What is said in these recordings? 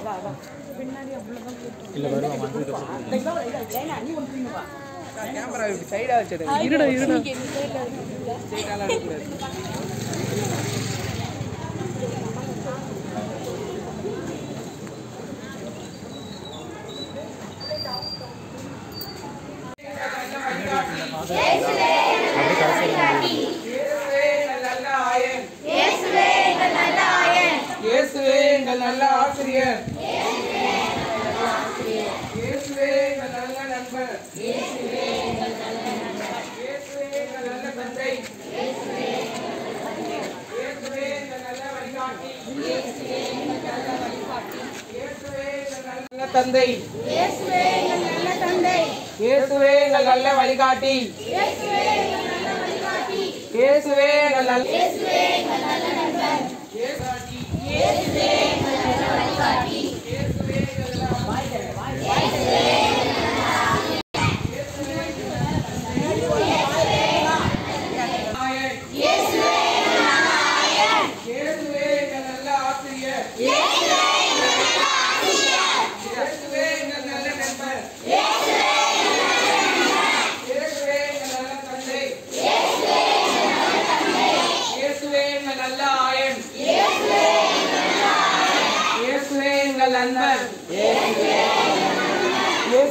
Camera இப்படி சைடா வச்சிடு இருடா இருடா சைடாலாம் எடுக்கக்கூடாது இயேசுவே எங்கள் நல்ல ஆசிரியர் இயேசுவே எங்கள் நல்ல நண்பர் இயேசுவே எங்கள் நல்ல தந்தை இயேசுவே எங்கள் நல்ல வழிகாட்டி இயேசுவே எங்கள் நல்ல தந்தை இயேசுவே எங்கள் நல்ல வழிகாட்டி இயேசுவே எங்கள் நல்ல வழிகாட்டி இயேசுவே எங்கள் நல்ல ஆசிரியர் இயேசுவே எங்கள் நல்ல நண்பர் இயேசுவே எங்கள் நல்ல தந்தை இயேசுவே எங்கள் நல்ல ஆயன் இயேசுவே எங்கள் நண்பர் இயேசுவே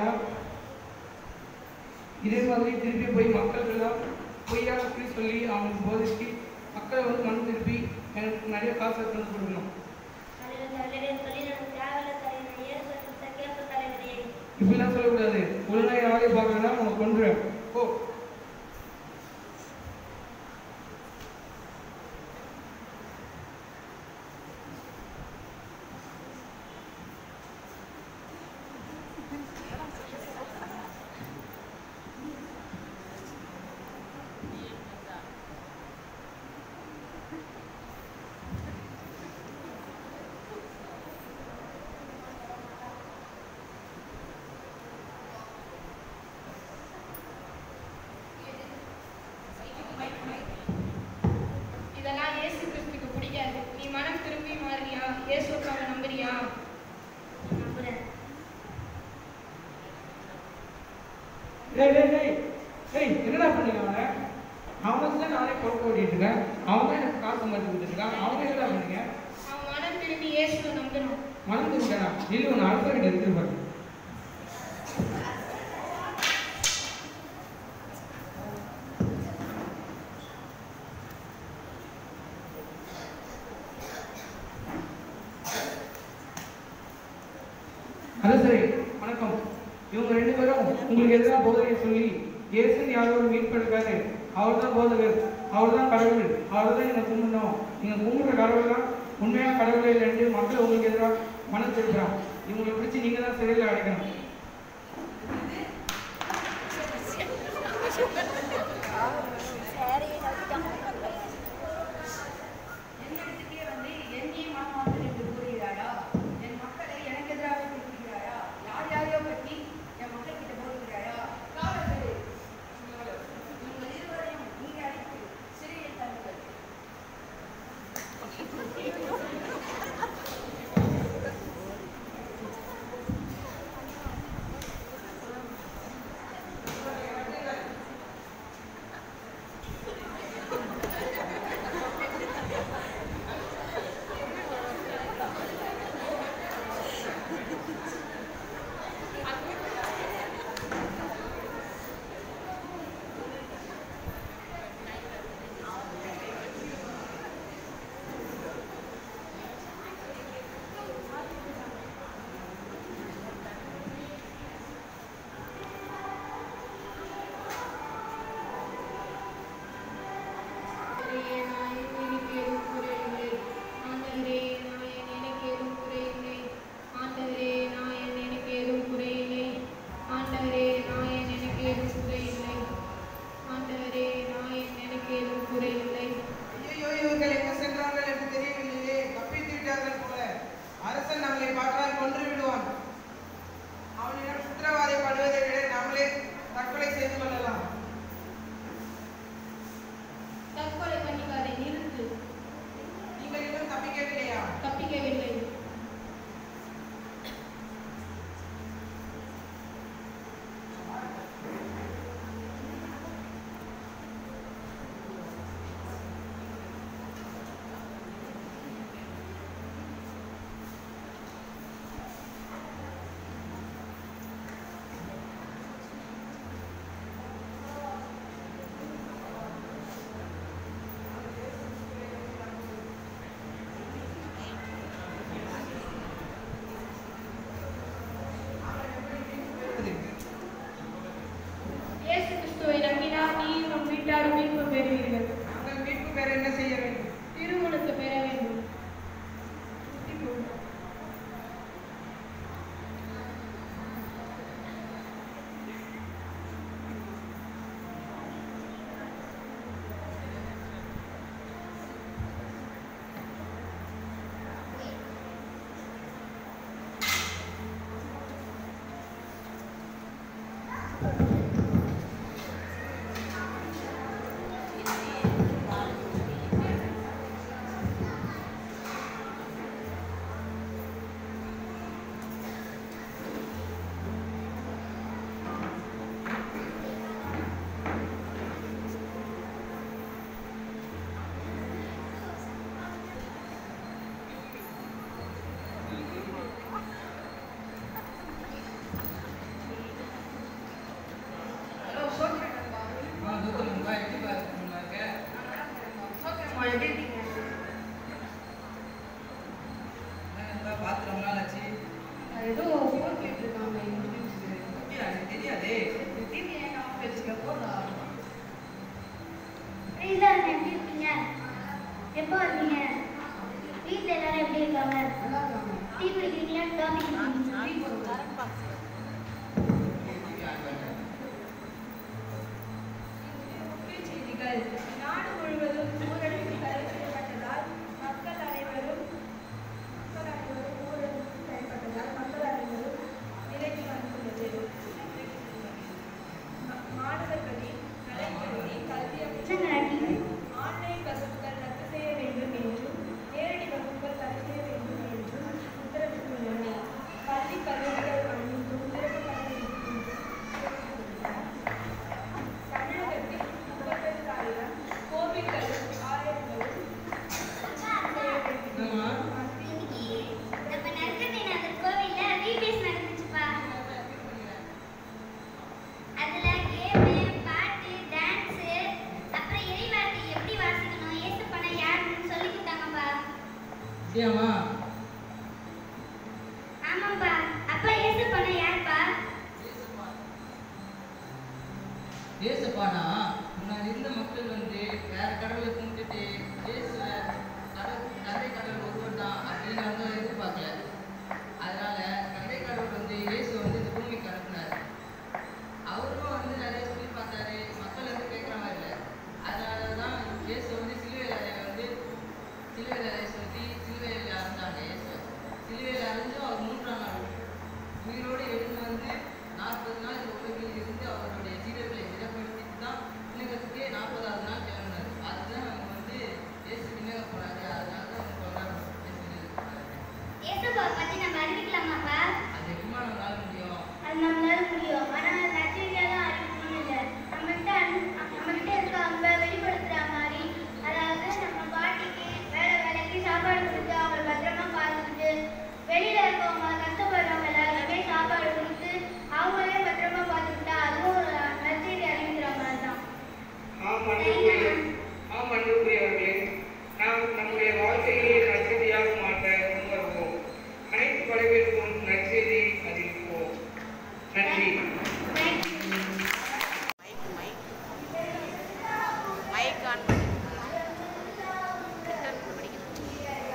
பார்க்கறதுனா இதே மாதிரி திருப்பி போய் மக்களுக்கெல்லாம் பொய்யான குறி சொல்லி அவங்களுக்கு போதிச்சு மக்களை வந்து மனம் திருப்பி எனக்கு நிறைய காசு எடுத்து வந்து கொடுக்கணும் இப்படிலாம் சொல்லக்கூடாது ஒழுங்கா என் வேலையை பார்க்கறதுனா உனக்கு கொண்டுறேன் ஓ இதெல்லாம் இயேசு கிறிஸ்துக்கு பிடிக்காது நீ மனம் திரும்பி மாறியா இயேசுக்காக நம்புறியா டேய் டேய் டேய் டேய் என்னடா பண்ணீங்க அவனை அவனுக்கு தான் நானே பொறுப்பு ஓட்டிட்டு இருக்கேன் அவன் தான் எனக்கு காசு மாற்றி கொடுத்துருக்கான் அவங்க என்னடா பண்ணீங்க அவன் மனம் திரும்பி இயேசுவை நம்பணும் மனம் திரும்பிட்டானா இல்லை ஒன்று அடுத்த கிட்ட எடுத்துருப்பாரு அது சரி வணக்கம் இவங்க ரெண்டு பேரும் உங்களுக்கு எதிராக போதனை சொல்லி இயேசுன்னு யாரோ ஒரு மீட் பண்ணிருக்காரு அவர் தான் போதகர் அவர் தான் கடவுள் அவர் தான் நீங்கள் கும்பிடணும் நீங்கள் கும்பிடுற கடவுள்லாம் உண்மையான கடவுளே இல்லைன்னு மக்கள் உங்களுக்கு எதிராக மனம் திருப்புறான் இவங்களை பிடிச்சி நீங்கள் தான் சிறையில் அடைக்கணும் என்னிடத்துக்கே வந்து என்னையே மனமாற்றம் என்று கூறுகிறாயா என் மக்களை எனக்கு எதிராக குறிப்பிடுகிறாயா யார் யாரையோ பற்றி என் மக்கள் கிட்ட போடுகிறாயா காவலர்களே உங்கள் இருவரையும் நீங்க அழைத்து சிறையில் தள்ளுங்கள் ஆண்டவரே, நான் எனக்கு ஏதும் குறையில்லை. ஆண்டவரே, நான் எனக்கு ஏதும் குறையில்லை. ஆண்டவரே, நான் எனக்கு ஏதும் குறையில்லை. ஆண்டவரே, நான் எனக்கு ஏதும் குறையில்லை. ஆண்டவரே, நான் எனக்கு ஏதும் குறையில்லை. ஐயோ இவர்கள் எங்க சென்றார்கள் என்று தெரியவில்லையே தப்பித்து விட்டார்கள் போல அரசன் நம்மளை பார்த்தால் கொன்று விடுவான் அவனிடம் சித்திரவாதைப்படுவதை விட நம்மளே தற்கொலை செய்து கொள்ளலாம் தற்கொலை பண்ணிக்காதே நிறுத்து நீங்கள் இன்னும் தப்பிக்கவில்லையா தப்பிக்கவில்லை இயேசு கிறிஸ்துவை நம்பினால் நீயும் உன் வீட்டாரும் மீட்பு பெறுவீர்கள் நாங்கள் மீட்பு பெற என்ன செய்ய வேண்டும் திருமணத்தை பெற வேண்டும் வீரன் எப்படி இருக்கீங்க எப்போ வந்தீங்க வீட்டில் எல்லாரும் எப்படி இருக்காங்க டீ குடிக்கிறீங்களா காஃபி குடிக்கிறீங்களா முக்கிய செய்திகள் நாடு முழுவதும் ஊரடங்கு தடை செய்யப்பட்டதால் மக்கள் அனைவரும் மக்கள் அனைவரும் ஊரடங்கு செய்யப்பட்டதால் மக்கள் அனைவரும் நிலைக்கு வந்துள்ளது ம- மாணவர் பணி நடைபெறுவதை கல்வி என்னங்க அமைச்சர் ஆண்டி? ஆன்லைன் வகுப்புகள் ரத்து செய்ய வேண்டும் என்றும் நேரடி வகுப்புகள் தடை செய்ய வேண்டும் என்றும் உத்தரவிட்டுள்ளனர் பள்ளி கல்லூரிகள் அனைத்தும் திறக்கப்பட வேண்டும் என்றும் தமிழகத்தில் முப்பத்தெட்டாயிரம் கோவில்களும் ஆலயங்களும் என்னம்மா இன்னைக்கு நம்ம நற்கண்ணிநாதர் கோவில்ல விபிஎஸ் நடந்துச்சுப்பா அதுல கேமு பாட்டு டான்ஸ் அப்புறம் இறைவார்த்தை எப்படி வாசிக்கணும் ஏசு பணம் யாருன்னு சொல்லி கொடுத்தாங்கப்பா அப்படியாம்மா ஆமாப்பா அப்பா ஏசு பணம் யாருப்பா ஏசப்பானா முன்னாடி இருந்த மக்கள் வந்து வேற கடவுளை கும்பிட்டுட்டு இயேசுவை கடல் கதை கடவுள் ஒருவர் தான் அப்படின்னு வந்து எதிர்பார்க்கல அதனால கதை கடவுள் வந்து இயேசு வந்து இந்த பூமிக்கு அனுப்புனார் அவரும் வந்து நிறைய சொல்லி பார்த்தாரு மக்கள் வந்து கேட்குற மாதிரி இல்லை அதனால தான் இயேசு வந்து சிலுவையில் வந்து சிலுவையில் சொல்லி சிலுவையில் அறைஞ்சாங்க இயேசு சிலுவையில் அறைஞ்சும் அவர் மூன்றாம் நாள் உயிரோடு எழுந்து வந்து நாற்பது நாள் இந்த உலகில் இருந்து அவருடைய சீடர்களை திடப்படுத்திட்டு தான் விண்ணகத்துக்கே நாற்பதாவது நாள் கிளம்பினார் அதுதான் நம்ம வந்து இயேசு விண்ணகம் போனாரு அதனால தான் நம்ம கொண்டாடுறோம் இயேசு விண்ணகம் போனாரு ஏசுப்பா பத்தி நம்ம அறிவிக்கலாமாப்பா அது எப்படிமா நம்மளால முடியும் அது நம்மளால முடியும் ஆனா நச்சரிக்கையா தான் அறிவிக்கணும் இல்லை நம்மகிட்ட அன்பு- நம்மகிட்ட இருக்க அன்பை வெளிப்படுத்துற மாதிரி அதாவது நம்ம பாட்டிக்கு வேலை வேலைக்கு சாப்பாடு கொடுத்து அவங்களை பத்திரமா பார்த்துக்கிட்டு வெளியில இருக்கவங்க கஷ்டப்படுறவங்க எல்லாருக்குமே சாப்பாடு கொடுத்து அவங்களே பத்திரமா பார்த்துக்கிட்டா அதுவும் ஒரு நச்சரிக்கை அறிவிக்கிற மாதிரி தான் ஆம் அன்புக்குரிய ஆம் அன்புக்குரியவர்களே நாம் நம்முடைய வாழ்க்கையை நற்செய்தியாக மாற்ற முன்வருவோம் அனைத்து படைப்பிற்கும் நற்செய்தி அறிவிப்போம் நன்றி மைக் ஆன் பண்ணிருக்காங்க ரிட்டர்ன் படிக்கணும்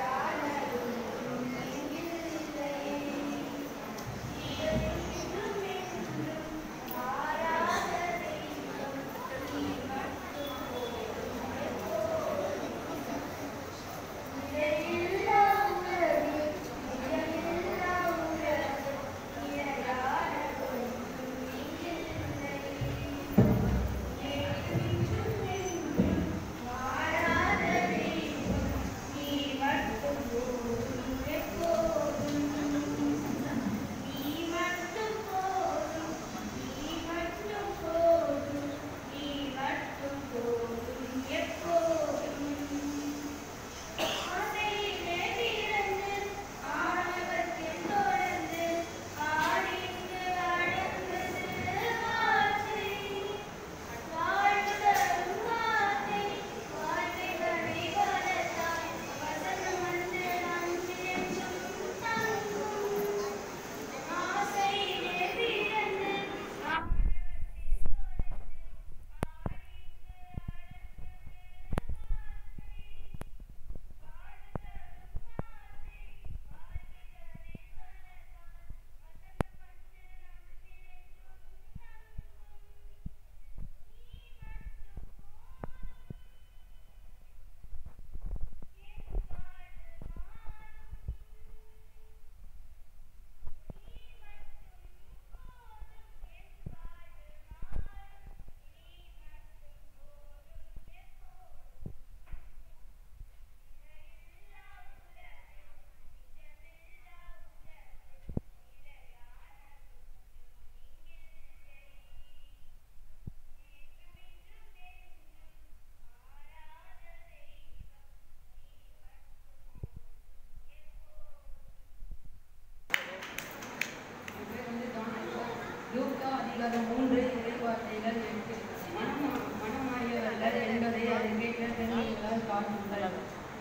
லூக்கா அதிகாரம் மூன்று இறைவார்த்தைகள் எட்டு மனமா மனமாடியவர்கள் என்பதை அறிவிக்க பெண்களால் காட்டுங்கள்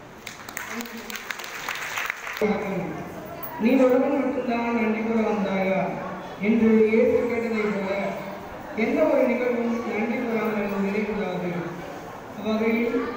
நீ ஒருவன் மட்டும்தான் நன்றி கூற வந்தாயா என்று இயேசு கேட்டதைப் போல எந்த ஒரு நிகழ்வும் நன்றி கூறாமல் நினைக்கூடாது அவ்வகையில்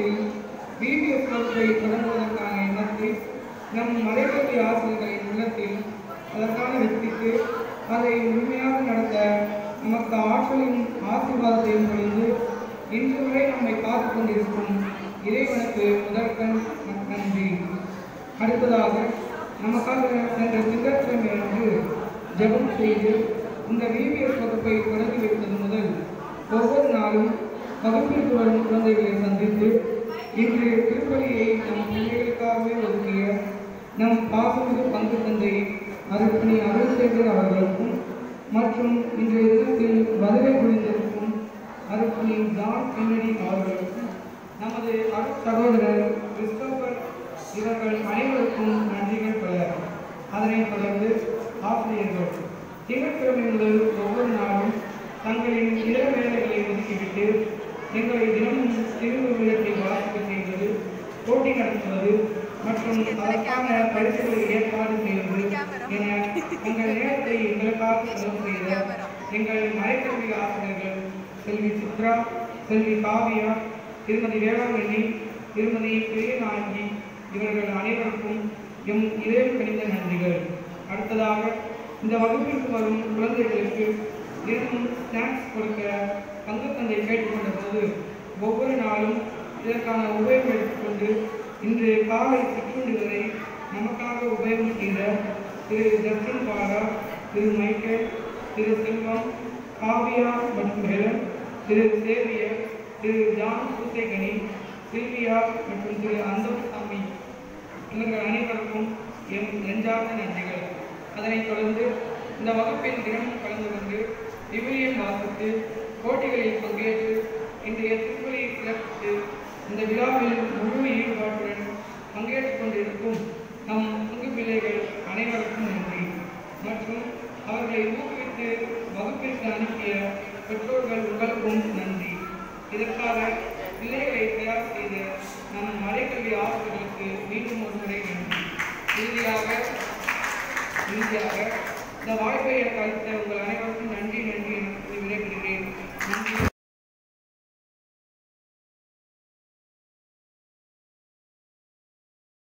காலகட்டத்தில் பிபிஎஸ் வகுப்பை தொடங்குவதற்கான எண்ணத்தை நம் மலைக்கல்வி ஆசிரியர்களின் உள்ளத்தில் அதற்கான வெற்றிக்கு அதை முழுமையாக நடத்த நமக்கு ஆற்றலின் ஆசீர்வாதத்தையும் பொழிந்து இன்று வரை நம்மை காத்துக் கொண்டிருக்கும் இறைவனுக்கு முதற்கண் நன்றி அடுத்ததாக நமக்காக சென்ற திங்கட்கிழமை அன்று ஜெபம் செய்து இந்த விவிஎஸ் வகுப்பை தொடங்கி வைத்தது முதல் ஒவ்வொரு நாளும் வகுப்பிற்கு வரும் குழந்தைகளை சந்தித்து இன்று திருப்பலியை நம் பிள்ளைகளுக்காகவே ஒதுக்கிய நம் பாசமிகு பங்கு தந்தை அருட்பணி அருள்சேகர் அவர்களுக்கும் மற்றும் இன்றைய தினத்தில் வருகை புரிந்திருக்கும் அருட்பணி ஜான் கென்னடி அவர்களுக்கும் நமது அருட் சகோதரர் கிறிஸ்டோபர் இவர்கள் அனைவருக்கும் நன்றிகள் பல அதனைத் தொடர்ந்து ஆசிரியர்கள் திங்கட்கிழமை முதல் ஒவ்வொரு நாளும் தங்களின் இதர வேலைகளை ஒதுக்கிவிட்டு எங்களை தினமும் திருவிழத்தை வாசிக்க செய்வது போட்டி நடத்துவது மற்றும் அதற்கான பரிசுகளை ஏற்பாடு செய்வது என தங்கள் நேரத்தை எங்களுக்காக செலவு செய்த எங்கள் மலைக்கல்வி ஆசிரியர்கள் செல்வி சித்ரா செல்வி காவியா திருமதி வேளாங்கண்ணி திருமதி பெரியநாயகி இவர்கள் அனைவருக்கும் எம் இதயம் கணிந்த நன்றிகள் அடுத்ததாக இந்த வகுப்பிற்கு வரும் குழந்தைகளுக்கு தினமும் ஸ்நாக்ஸ் கொடுக்க பங்கு தந்தை கேட்டுக்கொண்ட போது ஒவ்வொரு நாளும் இதற்கான உபயோகம் எடுத்துக்கொண்டு இன்று காலை சிற்றுண்டிகளை நமக்காக உபயோகம் செய்த திரு ஜஸ்டின் பாலா திரு மைக்கேல் திரு செல்வம் காவியா மற்றும் Helen Thiru Xavier Thiru John Poosekani Sylvia மற்றும் திரு அந்தோசாமி இவர்கள் அனைவருக்கும் எம் நெஞ்சார்ந்த நன்றிகள் அதனைத் தொடர்ந்து இந்த வகுப்பில் தினமும் கலந்து கொண்டு விவிலியம் வாசித்து போட்டிகளில் பங்கேற்று இன்றைய திருப்பலியை சிறப்பித்து இந்த விழாவில் முழு ஈடுபாட்டுடன் பங்கேற்றுக் கொண்டிருக்கும் நம் பங்கு பிள்ளைகள் அனைவருக்கும் நன்றி மற்றும் அவர்களை ஊக்குவித்து வகுப்பிற்கு அனுப்பிய பெற்றோர்கள் உங்களுக்கும் நன்றி இதற்காக பிள்ளைகளை தயார் செய்த நம் மலைக்கல்வி ஆசிரியர்களுக்கு மீண்டும் ஒரு முறை நன்றி இறுதியாக இறுதியாக இந்த வாய்ப்பை எனக்கு அளித்த உங்கள் அனைவருக்கும் நன்றி நன்றி என கூறி விடைபெறுகிறேன் நன்றி